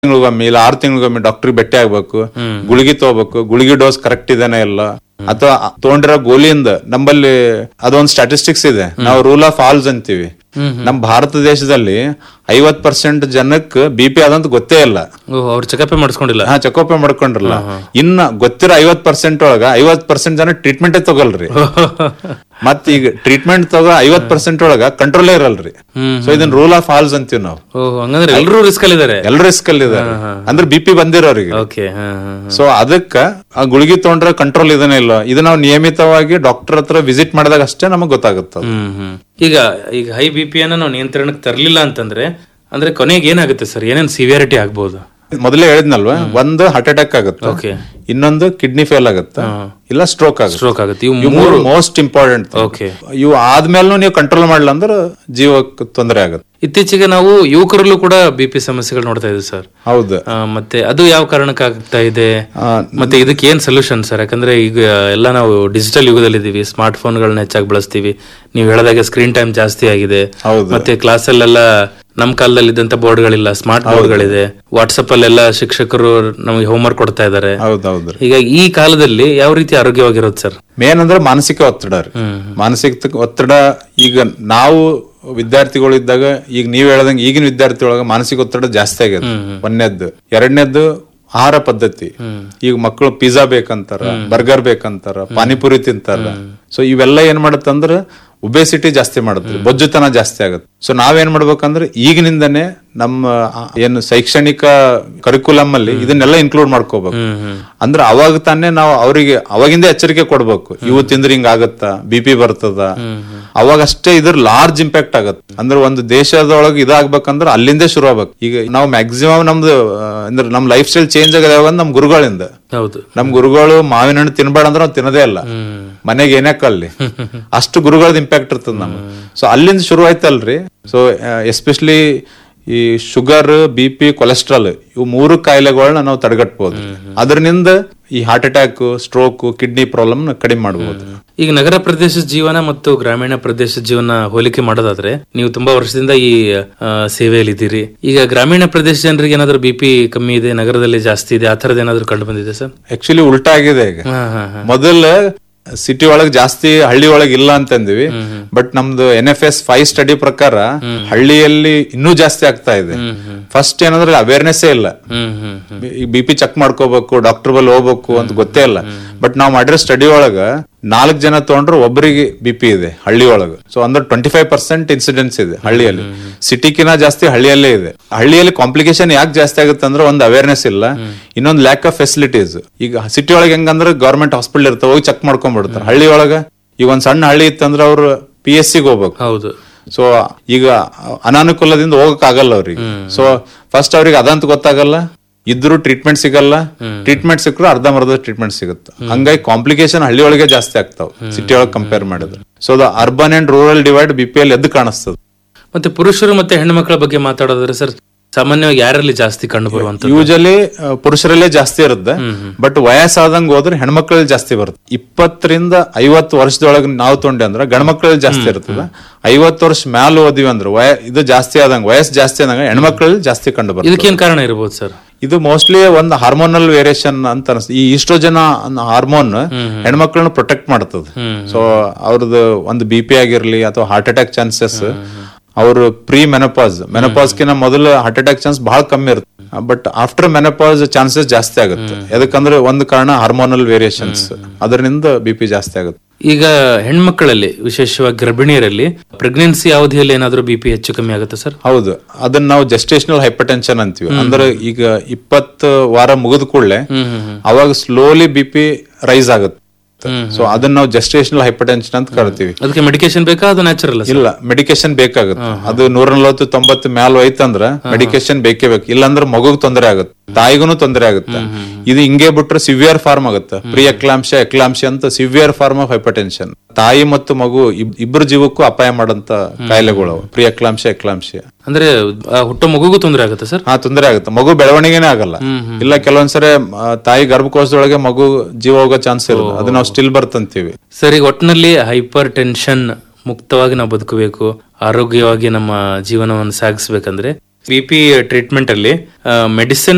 ತಿಂಗಳಿಗೊಮ್ಮೆ ಇಲ್ಲ ಆರು ತಿಂಗಳಿಗೊಮ್ಮೆ ಡಾಕ್ಟರ್ ಭೇಟಿ ಆಗ್ಬೇಕು ಗುಳಿಗೆ ತಗೋಬೇಕು ಗುಳಿಗೆ ಡೋಸ್ ಕರೆಕ್ಟ್ ಇದೇನೆ ಇಲ್ಲ ಅಥವಾ ತಗೊಂಡಿರೋ ಗೋಲಿಯಿಂದ ನಮ್ಮಲ್ಲಿ ಅದೊಂದು ಸ್ಟಾಟಿಸ್ಟಿಕ್ಸ್ ಇದೆ ನಾವು ರೂಲ್ ಆಫ್ ಆಲ್ಸ್ ಅಂತೀವಿ ನಮ್ಮ ಭಾರತ ದೇಶದಲ್ಲಿ ಐವತ್ ಪರ್ಸೆಂಟ್ ಜನಕ್ಕೆ ಬಿ ಪಿ ಅದಂತ ಗೊತ್ತೇ ಇಲ್ಲ ಓಹ್ ಅವ್ರು ಚೆಕಪ್ ಮಾಡಿಸ್ಕೊಂಡಿಲ್ಲ ಹಾ ಚೆಕಪ್ ಮಾಡ್ಕೊಂಡ್ರಲ್ಲ ಇನ್ನ ಗೊತ್ತಿರೋ ಐವತ್ ಪರ್ಸೆಂಟ್ ಒಳಗ ಐವತ್ ಪರ್ಸೆಂಟ್ ಜನ ಟ್ರೀಟ್ಮೆಂಟ್ ತಗೊಳ್ರಿ ಮತ್ ಈಗ ಟ್ರೀಟ್ಮೆಂಟ್ ತಗೋ ಐವತ್ ಪರ್ಸೆಂಟ್ ಒಳಗ ಕಂಟ್ರೋಲೇ ಇರಲ್ರಿ ಹ್ಮ್. ಸೊ ಇದನ್ನ ರೂಲ್ ಆಫ್ ಆಲ್ಸ್ ಅಂತೀವಿ ನಾವು ಓಹ್ ಹಂಗಂದ್ರೆ ಎಲ್ಲರೂ ರಿಸ್ಕ್ ಅಲ್ಲಿ ಇದಾರೆ ಎಲ್ ರಿಸ್ಕ್ ಅಲ್ಲಿ ಇದಾರೆ ಅಂದ್ರೆ ಬಿ ಪಿ ಬಂದಿರೋರಿಗೆ ಓಕೆ ಸೊ ಅದಕ್ಕ ಆ ಗುಳಿಗೆ ತಗೊಂಡ್ರೆ ಕಂಟ್ರೋಲ್ ಇದನ್ನ ಇಲ್ಲ ಇದು ನಾವು ನಿಯಮಿತವಾಗಿ ಡಾಕ್ಟರ್ ಹತ್ರ ವಿಸಿಟ್ ಮಾಡಿದಾಗ ಅಷ್ಟೇ ನಮಗ್ ಗೊತ್ತಾಗುತ್ತೆ ಹ್ಮ್ ಹ್ಮ್ ಈಗ ಈಗ ಹೈ ಬಿ ಪಿ ಅನ್ನ ನಾವು ನಿಯಂತ್ರಣಕ್ಕೆ ತರಲಿಲ್ಲ ಅಂತಂದ್ರೆ ಅಂದ್ರೆ ಕೊನೆಗೆ ಏನಾಗುತ್ತೆ ಸರ್ ಏನೇನ್ ಸಿವಿಯಾರಿಟಿ ಆಗ್ಬೋದು ಮೊದಲೇ ಹೇಳಿದ್ನಲ್ವಾ ಒಂದು ಹಾರ್ಟ್ ಅಟ್ಯಾಕ್ ಆಗುತ್ತೆ ಓಕೆ ಇನ್ನೊಂದು ಕಿಡ್ನಿ ಫೇಲ್ ಆಗುತ್ತೆ ಇಲ್ಲ ಸ್ಟ್ರೋಕ್ ಆಗುತ್ತೆ ಸ್ಟ್ರೋಕ್ ಆಗುತ್ತೆ ಇವು ಇವು ಮೂರು ಮೋಸ್ಟ್ ಇಂಪಾರ್ಟೆಂಟ್ ಓಕೆ ಇವು ಆದ್ಮೇಲೂ ನೀವು ಕಂಟ್ರೋಲ್ ಮಾಡಲ್ಲ ಅಂದ್ರೆ ಜೀವಕ್ಕೆ ತೊಂದರೆ ಆಗುತ್ತೆ ಇತ್ತೀಚೆಗೆ ನಾವು ಯುವಕರಲ್ಲೂ ಕೂಡ ಬಿ ಪಿ ಸಮಸ್ಯೆಗಳು ನೋಡ್ತಾ ಇದ್ದೀವಿ ಸರ್ ಹೌದು ಆ, ಮತ್ತೆ ಅದು ಯಾವ ಕಾರಣಕ್ಕೆ ಆಗ್ತಾ ಇದೆ ಆ, ಮತ್ತೆ ಇದಕ್ಕೆ ಏನ್ ಸೊಲ್ಯೂಷನ್ ಸರ್ ಯಾಕಂದ್ರೆ ಈಗ ಎಲ್ಲ ನಾವು ಡಿಜಿಟಲ್ ಯುಗದಲ್ಲಿ ಇದೀವಿ ಸ್ಮಾರ್ಟ್ ಫೋನ್ಗಳನ್ನ ಹೆಚ್ಚಾಗಿ ಬಳಸ್ತೀವಿ ನೀವು ಹೇಳದಾಗೆ ಸ್ಕ್ರೀನ್ ಟೈಮ್ ಜಾಸ್ತಿ ಆಗಿದೆ ಹೌದು. ಮತ್ತೆ ಕ್ಲಾಸಲ್ಲೆಲ್ಲ ನಮ್ ಕಾಲದಲ್ಲಿ ಇದ್ದಂತ ಬೋರ್ಡ್ಗಳಿಲ್ಲ ಸ್ಮಾರ್ಟ್ ಬೋರ್ಡ್ಗಳಿದೆ ವಾಟ್ಸಪ್ ಅಲ್ಲೆಲ್ಲ ಶಿಕ್ಷಕರು ನಮಗೆ ಹೋಮ್ವರ್ಕ್ ಕೊಡ್ತಾ ಇದ್ದಾರೆ ಹೌದು ಹೌದ್ರಿ ಈಗ ಈ ಕಾಲದಲ್ಲಿ ಯಾವ ರೀತಿ ಆರೋಗ್ಯವಾಗಿರೋದು ಸರ್ ಮೇನ್ ಅಂದ್ರೆ ಮಾನಸಿಕ ಒತ್ತಡ ರೀ ಮಾನಸಿಕ ತ- ಒತ್ತಡ ಈಗ ನಾವು ವಿದ್ಯಾರ್ಥಿಗಳು ಇದ್ದಾಗ ಈಗ ನೀವ್ ಹೇಳ್ದಂಗೆ ಈಗಿನ ವಿದ್ಯಾರ್ಥಿ ಒಳಗ ಮಾನಸಿಕ ಒತ್ತಡ ಜಾಸ್ತಿ ಆಗ್ಯದ ಒಂದನೇದ್ದು ಎರಡನೇದ್ದು ಆಹಾರ ಪದ್ಧತಿ ಈಗ ಮಕ್ಕಳು ಪಿಜ್ಜಾ ಬೇಕಂತಾರ ಬರ್ಗರ್ ಬೇಕಂತಾರ ಪಾನಿಪುರಿ ತಿಂತಾರ ಸೊ ಇವೆಲ್ಲ ಏನ್ ಮಾಡತ್ತಂದ್ರ ಒಬೆಸಿಟಿ ಜಾಸ್ತಿ ಮಾಡುತ್ತೆ ಬೊಜ್ಜುತನ ಜಾಸ್ತಿ ಆಗುತ್ತೆ ಸೊ ನಾವೇನ್ ಮಾಡ್ಬೇಕಂದ್ರೆ ಈಗಿನಿಂದನೇ ನಮ್ಮ ಆ, ಏನು ಶೈಕ್ಷಣಿಕ ಕರಿಕ್ಯುಲಮ್ ಅಲ್ಲಿ ಇದನ್ನೆಲ್ಲ ಇನ್ಕ್ಲೂಡ್ ಮಾಡ್ಕೋಬೇಕು ಅಂದ್ರೆ ಅವಾಗ ತಾನೇ ನಾವು ಅವರಿಗೆ ಅವಾಗಿಂದ ಎಚ್ಚರಿಕೆ ಕೊಡ್ಬೇಕು ಇವು ತಿಂದ್ರೆ ಹಿಂಗ ಆಗತ್ತಾ ಬಿ ಪಿ ಬರ್ತದ ಅವಾಗ ಅಷ್ಟೇ ಇದ್ರ ಲಾರ್ಜ್ ಇಂಪ್ಯಾಕ್ಟ್ ಆಗತ್ತೆ ಅಂದ್ರೆ ಒಂದು ದೇಶದೊಳಗೆ ಇದಾಗ್ಬೇಕಂದ್ರೆ ಅಲ್ಲಿಂದೇ ಶುರು ಆಗ್ಬೇಕು ಈಗ ನಾವು ಮ್ಯಾಕ್ಸಿಮಮ್ ನಮ್ದು ಆ, ಅಂದ್ರೆ ನಮ್ ಲೈಫ್ ಸ್ಟೈಲ್ ಚೇಂಜ್ ಆಗದ ಯಾವಾಗ ನಮ್ ಗುರುಗಳಿಂದ ಹೌದು ನಮ್ ಗುರುಗಳು ಮಾವಿನ ಹಣ್ಣು ತಿನ್ಬೇಡ ಅಂದ್ರೆ ನಾವು ತಿನ್ನದೇ ಇಲ್ಲ ಮನೆಗೆ ಏನಾಕಲ್ಲಿ ಅಷ್ಟು ಗುರುಗಳದ ಇಂಪ್ಯಾಕ್ಟ್ ಇರ್ತದ ನಮ್ಗೆ ಸೊ ಅಲ್ಲಿಂದ ಶುರು ಆಯ್ತಲ್ರಿ ಸೊ ಎಸ್ಪೆಷಲಿ ಈ ಶುಗರ್ ಬಿ ಪಿ ಕೊಲೆಸ್ಟ್ರಾಲ್ ಇವು ಮೂರು ಕಾಯಿಲೆಗಳನ್ನ ನಾವು ತಡೆಗಟ್ಬೋದು ಅದರಿಂದ ಈ heart attack stroke kidney problem ಕಡಿಮೆ ಮಾಡಬಹುದು ಈಗ ನಗರ ಪ್ರದೇಶದ ಜೀವನ ಮತ್ತು ಗ್ರಾಮೀಣ ಪ್ರದೇಶದ ಜೀವನ ಹೋಲಿಕೆ ಮಾಡೋದಾದ್ರೆ ನೀವು ತುಂಬಾ ವರ್ಷದಿಂದ ಈ ಆ, ಸೇವೆಯಲ್ಲಿ ಇದ್ದೀರಿ ಈಗ ಗ್ರಾಮೀಣ ಪ್ರದೇಶ ಜನರಿಗೆ ಏನಾದ್ರು ಬಿ ಪಿ ಕಮ್ಮಿ ಇದೆ ನಗರದಲ್ಲಿ ಜಾಸ್ತಿ ಇದೆ ಆ ಥರದ್ದು ಏನಾದ್ರು ಕಂಡು ಬಂದಿದೆ ಸರ್ ಆಕ್ಚುಲಿ ಉಲ್ಟಾ ಆಗಿದೆ ಈಗ ಹಾ ಹಾ ಹಾ ಮೊದಲ ಸಿಟಿ ಒಳಗ್ ಜಾಸ್ತಿ ಹಳ್ಳಿ ಒಳಗ್ ಇಲ್ಲ ಅಂತಂದಿವಿ ಬಟ್ ನಮ್ದು N F S five study ಪ್ರಕಾರ ಹಳ್ಳಿಯಲ್ಲಿ ಇನ್ನೂ ಜಾಸ್ತಿ ಆಗ್ತಾ ಇದೆ ಫಸ್ಟ್ ಏನಂದ್ರೆ ಅವೇರ್ನೆಸ್ ಇಲ್ಲ ಹ್ಮ್ ಹ್ಮ್ ಹ್ಮ್ ಬಿ ಪಿ ಚೆಕ್ ಮಾಡ್ಕೋಬೇಕು ಡಾಕ್ಟರ್ ಬಲ್ಲಿ ಹೋಗ್ಬೇಕು ಅಂತ ಗೊತ್ತೇ ಇಲ್ಲ ಬಟ್ ನಾವ್ ಮಾಡಿರೋ ಸ್ಟಡಿ ಒಳಗ ನಾಲ್ಕ್ ಜನ ತಗೊಂಡ್ರು ಒಬ್ಬರಿಗೆ ಬಿ ಪಿ ಇದೆ ಹಳ್ಳಿ ಒಳಗ ಸೊ ಅಂದ್ರೆ ಟ್ವೆಂಟಿ ಫೈವ್ ಪರ್ಸೆಂಟ್ ಇನ್ಸಿಡೆನ್ಸ್ ಇದೆ ಹಳ್ಳಿಯಲ್ಲಿ ಸಿಟಿಕಿನ ಜಾಸ್ತಿ ಹಳ್ಳಿಯಲ್ಲೇ ಇದೆ ಹಳ್ಳಿಯಲ್ಲಿ ಕಾಂಪ್ಲಿಕೇಶನ್ ಯಾಕೆ ಜಾಸ್ತಿ ಆಗುತ್ತೆ ಅಂದ್ರೆ ಒಂದು ಅವೇರ್ನೆಸ್ ಇಲ್ಲ ಇನ್ನೊಂದು ಲ್ಯಾಕ್ ಆಫ್ ಫೆಸಿಲಿಟೀಸ್ ಈಗ ಸಿಟಿ ಒಳಗೆ ಹೆಂಗಂದ್ರೆ ಗವರ್ಮೆಂಟ್ ಹಾಸ್ಪಿಟಲ್ ಇರ್ತಾವ ಹೋಗಿ ಚೆಕ್ ಮಾಡ್ಕೊಂಡ್ಬಿಡ್ತಾರೆ ಹಳ್ಳಿ ಒಳಗ ಈಗ ಒಂದ್ ಸಣ್ಣ ಹಳ್ಳಿ ಇತ್ತಂದ್ರೆ ಅವ್ರು ಪಿ ಎಸ್ ಸಿಗೆ ಹೋಗ್ಬೇಕು ಹೌದು ಸೊ ಈಗ ಅನಾನುಕೂಲದಿಂದ ಹೋಗಕ್ ಆಗಲ್ಲ ಅವ್ರಿಗೆ ಸೊ ಫಸ್ಟ್ ಅವ್ರಿಗೆ ಅದಂತ ಗೊತ್ತಾಗಲ್ಲ ಇದ್ರು ಟ್ರೀಟ್ಮೆಂಟ್ ಸಿಗಲ್ಲ ಟ್ರೀಟ್ಮೆಂಟ್ ಸಿಕ್ಕರು ಅರ್ಧಂಬರ್ಧ ಟ್ರೀಟ್ಮೆಂಟ್ ಸಿಗುತ್ತೆ ಹಂಗಾಗಿ ಕಾಂಪ್ಲಿಕೇಶನ್ ಹಳ್ಳಿ ಒಳಗೆ ಜಾಸ್ತಿ ಆಗ್ತಾವ ಸಿಟಿ ಒಳಗೆ ಕಂಪೇರ್ ಮಾಡಿದ್ರೆ so the urban and rural divide B P L ಎದ್ದು ಕಾಣಿಸ್ತದೆ ಮತ್ತೆ ಪುರುಷರು ಮತ್ತೆ ಹೆಣ್ಣುಮಕ್ಕಳ ಬಗ್ಗೆ ಮಾತಾಡೋದಾದ್ರೆ ಸರ್ ಸಾಮಾನ್ಯವಾಗಿ ಯಾರಲ್ಲಿ ಜಾಸ್ತಿ ಕಂಡು ಬರುವಂತ ಯೂಶಲಿ ಪುರುಷರಲ್ಲೇ ಜಾಸ್ತಿ ಇರುತ್ತೆ ಬಟ್ ವಯಸ್ಸಾದಂಗ ಹೋದ್ರೆ ಹೆಣ್ಮಕ್ಳಲ್ಲಿ ಜಾಸ್ತಿ ಬರುತ್ತೆ ಇಪ್ಪತ್ತರಿಂದ ಐವತ್ತು ವರ್ಷದೊಳಗೆ ನಾವು ತೊಂಡೆ ಅಂದ್ರೆ ಗಂಡ್ಮಕ್ಳಲ್ಲಿ ಜಾಸ್ತಿ ಇರ್ತದೆ ಐವತ್ತು ವರ್ಷ ಮ್ಯಾಲ ಓದಿವಿ ಅಂದ್ರೆ ವಯ ಇದು ಜಾಸ್ತಿ ಆದಂಗ ವಯಸ್ಸು ಜಾಸ್ತಿ ಆದಂಗ ಹೆಣ್ಮಕ್ಳಲ್ಲಿ ಜಾಸ್ತಿ ಕಂಡು ಬರುತ್ತೆ ಇದಕ್ಕೇನ್ ಕಾರಣ ಇರ್ಬೋದು ಸರ್ ಇದು ಮೋಸ್ಟ್ಲಿ ಒಂದು ಹಾರ್ಮೋನಲ್ ವೇರಿಯೇಷನ್ ಅಂತ ಅನಿಸ್ತು ಈ ಈಸ್ಟ್ರೋಜನ ಹಾರ್ಮೋನ್ ಹೆಣ್ಮಕ್ಳನ್ನ ಪ್ರೊಟೆಕ್ಟ್ ಮಾಡ್ತದೆ ಸೊ ಅವ್ರದ್ದು ಒಂದು ಬಿ ಪಿ ಆಗಿರ್ಲಿ ಅಥವಾ ಹಾರ್ಟ್ ಅಟ್ಯಾಕ್ ಚಾನ್ಸಸ್ ಅವರು ಪ್ರೀ ಮೆನಪಾಸ್ ಮೆನಪಾಸ್ಕಿನ ಮೊದಲು ಹಾರ್ಟ್ ಅಟ್ಯಾಕ್ ಚಾನ್ಸ್ ಬಹಳ ಕಮ್ಮಿ ಇರುತ್ತೆ ಬಟ್ ಆಫ್ಟರ್ ಮೆನಪಾಸ್ ಚಾನ್ಸಸ್ ಜಾಸ್ತಿ ಆಗುತ್ತೆ ಯಾಕಂದ್ರೆ ಒಂದು ಕಾರಣ ಹಾರ್ಮೋನಲ್ ವೇರಿಯೇಷನ್ಸ್ ಅದರಿಂದ ಬಿ ಪಿ ಜಾಸ್ತಿ ಆಗುತ್ತೆ ಈಗ ಹೆಣ್ಮಕ್ಕಳಲ್ಲಿ ವಿಶೇಷವಾಗಿ ಗರ್ಭಿಣಿಯರಲ್ಲಿ ಪ್ರೆಗ್ನೆನ್ಸಿ ಅವಧಿಯಲ್ಲಿ ಏನಾದ್ರೂ ಬಿ ಪಿ ಹೆಚ್ಚು ಕಮ್ಮಿ ಆಗುತ್ತೆ ಸರ್ ಹೌದು ಅದನ್ನ ನಾವು ಜಸ್ಟೇಷನಲ್ ಹೈಪರ್ಟೆನ್ಷನ್ ಅಂತೀವಿ ಅಂದ್ರೆ ಈಗ ಇಪ್ಪತ್ತು ವಾರ ಮುಗಿದ ಕೂಡಲೇ ಅವಾಗ ಸ್ಲೋಲಿ ಬಿ ಪಿ ರೈಸ್ ಆಗುತ್ತೆ ಸೊ ಅದನ್ನ ನಾವು ಜಸ್ಟೇಷನಲ್ ಹೈಪರ್ಟೆನ್ಷನ್ ಅಂತ ಕರಿತೀವಿ ಅದಕ್ಕೆ ಮೆಡಿಕೇಶನ್ ಬೇಕಾ ಅದು ನ್ಯಾಚುರಲ್ ಇಲ್ಲ ಮೆಡಿಕೇಶನ್ ಬೇಕಾಗುತ್ತೆ ಅದು ನೂರ ನಲವತ್ತು ತೊಂಬತ್ತು ಮ್ಯಾಲ ಹೋಯ್ತಂದ್ರ ಮೆಡಿಕೇಶನ್ ಬೇಕೇ ಬೇಕು ಇಲ್ಲಾಂದ್ರೆ ಮಗುಗ್ ತೊಂದರೆ ಆಗುತ್ತೆ ತಾಯಿಗೂ ತೊಂದರೆ ಆಗುತ್ತೆ ಇದು ಹಿಂಗೆ ಬಿಟ್ರೆ ಸಿವಿಯರ್ ಫಾರ್ಮ್ ಆಗುತ್ತೆ ಪ್ರಿ ಎಕ್ಲಾಂಶ ಎಕ್ಲಾಂಶ ಅಂತ ಸಿವಿಯರ್ ಫಾರ್ಮ್ ಆಫ್ ಹೈಪರ್ಟೆನ್ಷನ್ ತಾಯಿ ಮತ್ತು ಮಗು ಇಬ್- ಇಬ್ರು ಜೀವಕ್ಕೂ ಅಪಾಯ ಮಾಡಂತ ಕಾಯಿಲೆಗಳು ಅವು. ಪ್ರಿ ಎಕ್ಲಾಂಶ ಎಕ್ಲಾಂಶ ಅಂದ್ರೆ ಆ ಹುಟ್ಟೋ ಮಗುಗೂ ತೊಂದರೆ ಆಗುತ್ತೆ ಸರ್ ಹಾ ತೊಂದರೆ ಆಗುತ್ತೆ ಮಗು ಬೆಳವಣಿಗೆನೇ ಆಗಲ್ಲ ಇಲ್ಲ ಕೆಲವೊಂದ್ಸರಿ ಆ, ತಾಯಿ ಗರ್ಭಕೋಶದೊಳಗೆ ಮಗು ಜೀವ ಹೋಗೋ ಚಾನ್ಸ್ ಇರುತ್ತೆ ಅದು ನಾವು ಸ್ಟಿಲ್ ಬರ್ತಂತೀವಿ ಸರ್ ಈಗ ಒಟ್ಟಿನಲ್ಲಿ ಹೈಪರ್ ಟೆನ್ಷನ್ ಮುಕ್ತವಾಗಿ ನಾವು ಬದುಕಬೇಕು ಆರೋಗ್ಯವಾಗಿ ನಮ್ಮ ಜೀವನವನ್ನು ಸಾಗಿಸ್ಬೇಕಂದ್ರೆ ಬಿ ಪಿ ಟ್ರೀಟ್ಮೆಂಟ್ ಅಲ್ಲಿ ಮೆಡಿಸಿನ್